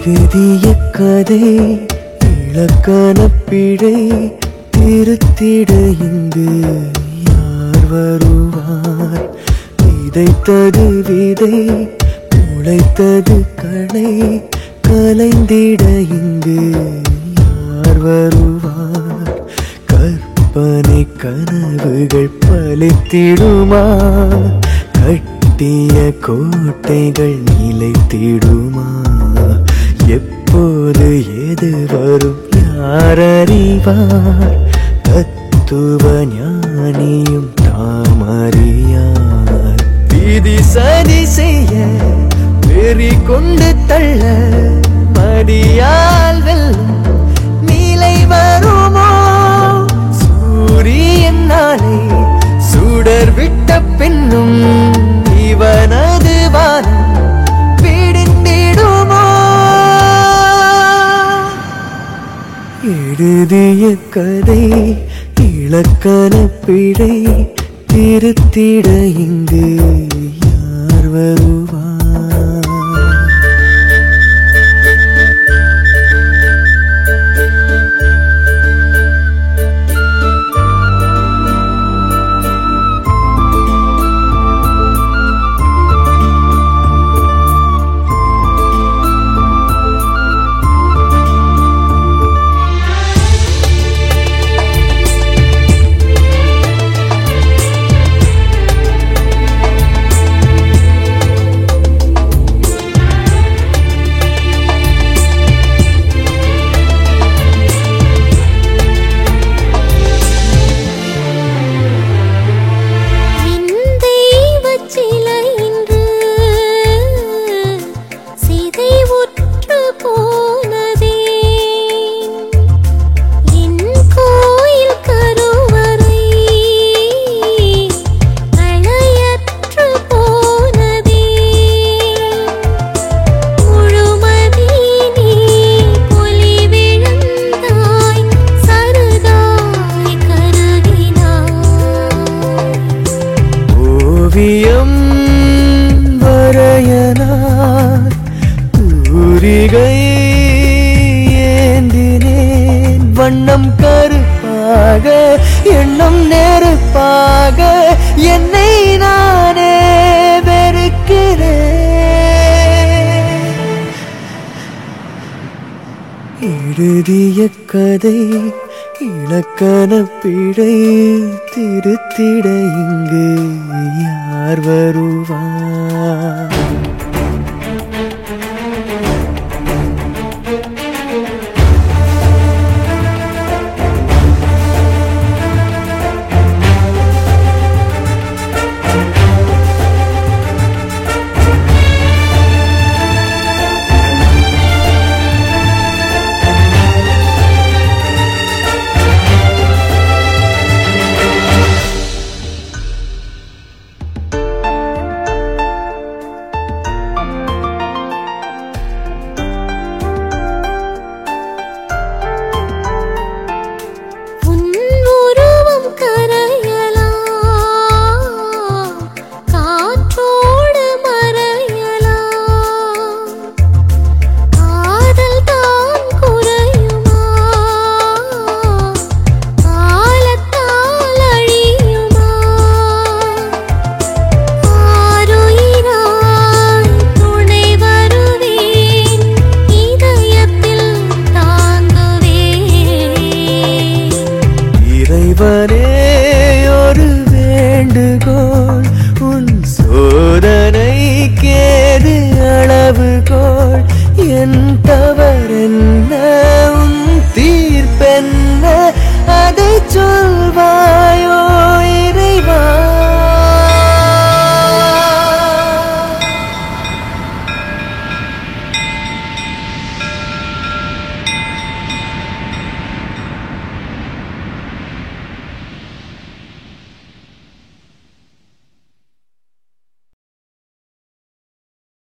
எழுதிய கதை இலக்கண பிழை திருத்திட இங்கு யார் வருவார் விதைத்தது விதை முளைத்தது களை கலைந்திட இங்கு யார் வருவார் கற்பனை கனவுகள் பலித்திடுமா கட்டிய கோட்டைகள் நிலைத்திடுமா எப்போது எது வரும் யார் அறிவார் தத்துவ ஞானியும் தாம் அறியார் விதி சதி செய்ய வெறி கொண்டு தள்ள மடியால் வெல்லும் நீலை வருமோ சூரியன் நாளை சுடர் விட்ட பின்னும் இவனது வானம் பிடிந்திடுமோ எழுதிய கதை இலக்கண பிழை திருத்திட இங்கு யார் வருவார் என் தெய்வச் சிலை இன்று சிதைவுற்று போனதே என் கோயில் கருவறை அழையற்று போனதே முழுமதி நீ பொலி விழுந்தாய் சருகாய் கருகினாய் ஓவியம் வரையனார் தூரிகை ஏந்தினேன் வண்ணம் கருப்பாக எண்ணம் நெருப்பாக என்னை நானே வெறுக்கிறேன் எழுதிய கதை இலக்கண பிழை திருத்திட இங்கு யார் வருவார் உன் உருவம் கரையலாம் காற்றோடு மறையலாம் காதல் தான் குறையுமா காலத்தால் அழியுமா ஆருயிராய் துணை வருவேன் இதயத்தில் தாங்குவேன் இறைவனே ஒரு வேண்டுகோள் உன் சோதனை கேது அளவுகோள் என் தவ